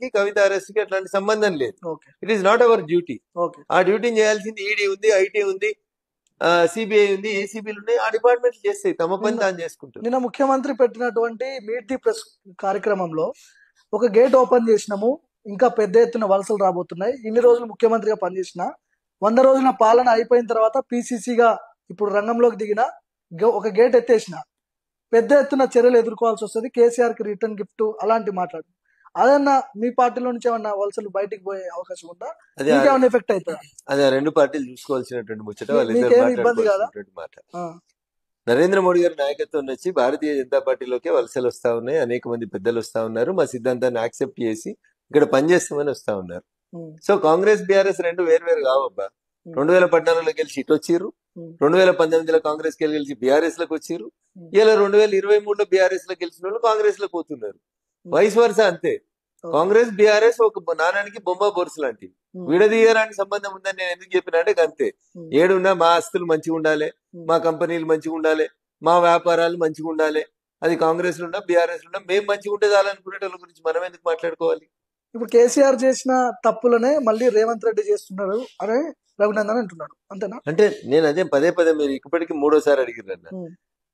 కి కవిత అరెస్ట్ కి అట్లాంటి సంబంధం లేదు okay it is not our duty okay ఆ డ్యూటీని చేయాల్సింది ఈడీ ఉంది ఐటీ ఉంది సిబిఐ ఉంది ఏసీబీలు ఉన్నాయి ఆ డిపార్ట్మెంట్ చేస్తాయి తమ పని తాను చేసుకుంటుంది నిన్న ముఖ్యమంత్రి పెట్టినటువంటి మీట్ ది ప్రెస్ కార్యక్రమంలో ఒక గేట్ ఓపెన్ చేసినాము ఇంకా పెద్ద ఎత్తున వలసలు రాబోతున్నాయి ఇన్ని రోజులు ముఖ్యమంత్రిగా పనిచేసిన వంద రోజుల పాలన అయిపోయిన తర్వాత పిసిసిగా ఇప్పుడు రంగంలోకి దిగిన గ- ఒక గేట్ ఎత్తేసిన పెద్ద ఎత్తున చర్యలు ఎదుర్కోవాల్సి వస్తుంది కేసీఆర్ కి రిటర్న్ గిఫ్ట్ అలాంటి మాట్లాడు అదన్నా మీ పార్టీలో నుంచి ఏమన్నా వలసలు బయటికి పోయే అవకాశం ఉందా అది మీకు ఏమైనా ఎఫెక్ట్ అవుతుందా అది ఆ రెండు పార్టీలు చూసుకోవాల్సినటువంటి ముచ్చట మీ- వాళ్ళిద్దరు మీకేం ఇబ్బంది కాదా? మాట్లాడుకోవాల్సినటువంటి మాట ఆ, నరేంద్ర మోడీ గారి నాయకత్వం వచ్చి భారతీయ జనతా పార్టీలోకే వలసలు వస్తా ఉన్నాయి అనేక మంది పెద్దలు వస్తా ఉన్నారు మా సిద్ధాంతాన్ని యాక్సెప్ట్ చేసి ఇక్కడ పనిచేస్తామని వస్తా ఉన్నారు ఉమ్, సో కాంగ్రెస్ బీఆర్ఎస్ రెండు వేరు వేరు కావబ్బా Hmm. రెండు వేల పద్నాలుగులో గెలిచి ఇటు వచ్చిర్రు Hmm. రెండు వేల పంతొమ్మిదిలో కాంగ్రెస్ కి గెలిచి బీఆర్ఎస్ లకు వచ్చిర్రు Hmm. ఇలా రెండు వేల ఇరవై మూడులో బీఆర్ఎస్ లో గెలిచిన వాళ్ళు కాంగ్రెస్ లో పోతున్నారు Hmm. వైస్ వరుస అంతే కాంగ్రెస్ బీఆర్ఎస్ ఒక నాణానికి బొమ్మ బొరుసు లాంటివి ఉమ్, విడదీయరాని సంబంధం ఉందని నేను ఎందుకు చెప్పినా అంటే అంతే ఉమ్, ఏడున్నా మా ఆస్తులు మంచిగా ఉండాలి ఉమ్, మా కంపెనీలు మంచిగా ఉండాలి మా వ్యాపారాలు మంచిగా ఉండాలి అది కాంగ్రెస్ లో ఉన్నా బీఆర్ఎస్ లో ఉన్నా మేము మంచిగా ఉంటే చాలనుకునే వాళ్ళ గురించి మనం ఎందుకు మాట్లాడుకోవాలి ఇప్పుడు కేసీఆర్ చేసిన తప్పులనే మళ్ళీ రేవంత్ రెడ్డి చేస్తున్నారు అని రఘునందన్ అంటున్నాడు అంతేనా అంటే నేను అదే పదే పదే మీరు ఇప్పటికి మూడోసారి అడిగిరన్న ఉమ్,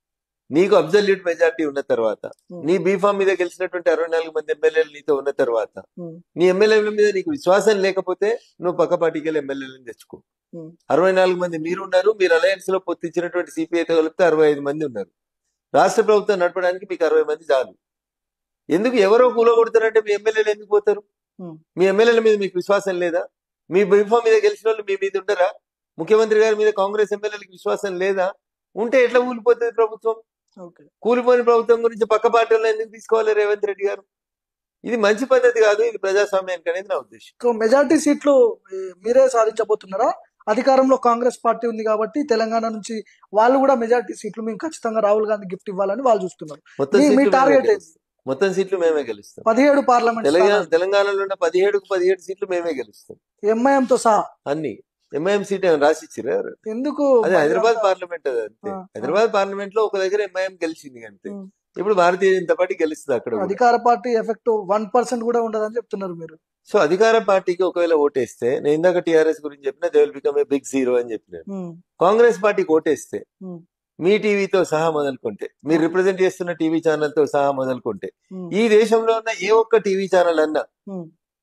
నీకు అబ్జల్యూట్ మెజార్టీ ఉన్న తర్వాత ఉమ్, నీ బీఫామ్ మీద గెలిచినటువంటి అరవై నాలుగు మంది ఎమ్మెల్యేలు నీతో ఉన్న తర్వాత ఉమ్, నీ ఎమ్మెల్యేల మీద నీకు విశ్వాసం లేకపోతే నువ్వు పక్క పార్టీకి వెళ్ళి ఎమ్మెల్యేలను తెచ్చుకో ఉమ్, అరవై నాలుగు మంది మీరు ఉన్నారు మీరు అలయన్స్ లో పొత్తిచ్చినటువంటి సిపిఐతో కలిపితే అరవై ఐదు మంది ఉన్నారు రాష్ట్ర ప్రభుత్వం నడపడానికి మీకు అరవై మంది చాలు ఎందుకు ఎవరో కూలగొడతారంటే మీ ఎమ్మెల్యేలు ఎందుకు పోతారు ఉమ్. మీ ఎమ్మెల్యేల మీద మీకు విశ్వాసం లేదా మీ బీఫామ్ మీద గెలిచిన వాళ్ళు మీ మీద ఉండరా ముఖ్యమంత్రి గారి మీద కాంగ్రెస్ ఎమ్మెల్యేలకు విశ్వాసం లేదా ఉంటే ఎట్లా కూలిపోతుంది ప్రభుత్వం ఓకే కూలిపోయిన ప్రభుత్వం గురించి పక్క పార్టీలో ఎందుకు తీసుకోవాలి రేవంత్ రెడ్డి గారు ఇది మంచి పద్ధతి కాదు ఇది ప్రజాస్వామ్యానికి అనేది నా ఉద్దేశం సో మెజార్టీ సీట్లు ఏ, మీరే సాధించబోతున్నారా అధికారంలో కాంగ్రెస్ పార్టీ ఉంది కాబట్టి తెలంగాణ నుంచి వాళ్ళు కూడా మెజార్టీ సీట్లు మేము ఖచ్చితంగా రాహుల్ గాంధీ గిఫ్ట్ ఇవ్వాలని వాళ్ళు చూస్తున్నారు మొత్తం మీ- మీ సీట్లు మేమే టార్గెట్ ఏంటి? గెలుస్తాం. మొత్తం సీట్లు మేమే గెలుస్తాం పదిహేడు పార్లమెంట్ తెలంగాణ తెలంగాణలో ఉన్న పదిహేడుకు పదిహేడు సీట్లు మేమే గెలుస్తాం ఎంఐఎం తో సహా అన్ని ఎంఐఎం సీట్ ఏమైనా రాసిచ్చిరా ఎందుకు అదే మరి హైదరాబాద్ అంత- పార్లమెంట్ అది అంతే ఆ, ఆ. హైదరాబాద్ పార్లమెంట్ లో ఒక దగ్గర ఎంఐఎం గెలిచింది అంతే ఉమ్. ఇప్పుడు భారతీయ జనతా పార్టీ గెలుస్తుంది అక్కడ కూడా. అధికార పార్టీ ఎఫెక్ట్ వన్ పర్సెంట్ కూడా ఉండదని చెప్తున్నారు మీరు సో అధికార పార్టీకి ఒకవేళ ఓటేస్తే నేను ఇందాక టీఆర్ఎస్ గురించి చెప్పిన they will become a big zero అని చెప్పినాను ఉమ్, కాంగ్రెస్ పార్టీకి ఓటేస్తే ఉమ్, మీ టీవీతో సహా మొదలుకుంటే మీరు రిప్రజెంట్ చేస్తున్న టీవీ ఛానల్ తో సహా మొదలుకుంటే ఉమ్, ఈ దేశంలో ఉన్న ఏ ఒక్క టీవీ ఛానల్ అన్నా ఉమ్,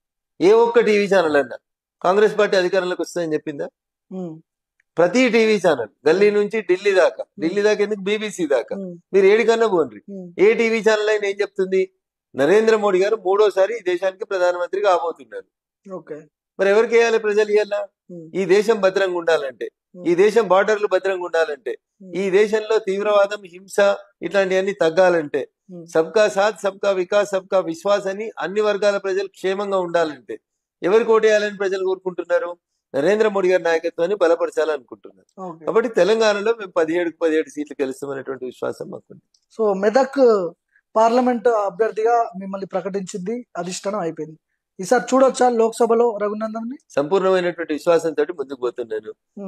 ఏ ఒక్క టీవీ ఛానల్ అన్నా కాంగ్రెస్ పార్టీ అధికారంలోకి వస్తుందని చెప్పిందా ఉమ్, ప్రతి టీవీ ఛానల్ గల్లీ నుంచి ఢిల్లీ దాకా ఢిల్లీ దాకా ఎందుకు బీబీసీ దాకా ఉమ్, మీరు ఏడికన్నా పోండి ఉమ్, ఏ టీవీ ఛానల్ అయినా ఏం చెప్తుంది నరేంద్ర మోడీ గారు మూడోసారి ఈ దేశానికి ప్రధానమంత్రి కాబోతున్నారు ఓకే మరి ఎవరికి వేయాలి ప్రజలు ఇవ్వాలా ఉమ్, ఈ దేశం భద్రంగా ఉండాలంటే ఈ దేశం బార్డర్లు భద్రంగా ఉండాలంటే ఉమ్, ఈ దేశంలో తీవ్రవాదం హింస ఇట్లాంటివన్నీ తగ్గాలంటే ఉమ్, సబ్కా సాత్ సబ్కా వికాస్ సబ్కా విశ్వాస్ అని అన్ని వర్గాల ప్రజలు క్షేమంగా ఉండాలంటే ఎవరికి ఓటేయాలని ప్రజలు కోరుకుంటున్నారు నరేంద్ర మోడీ గారి నాయకత్వాన్ని బలపరచాలనుకుంటున్నారు ఓకే కాబట్టి తెలంగాణలో మేము పదిహేడుకు పదిహేడు సీట్లు గెలుస్తామనేటువంటి విశ్వాసం మాకుంది సో మెదక్ పార్లమెంట్ అభ్యర్థిగా మిమ్మల్ని ప్రకటించింది అధిష్టానం అయిపోయింది ఈసారి చూడొచ్చా లోక్సభలో రఘునందన్ సంపూర్ణమైనటువంటి విశ్వాసంతో ముందుకు పోతున్నాను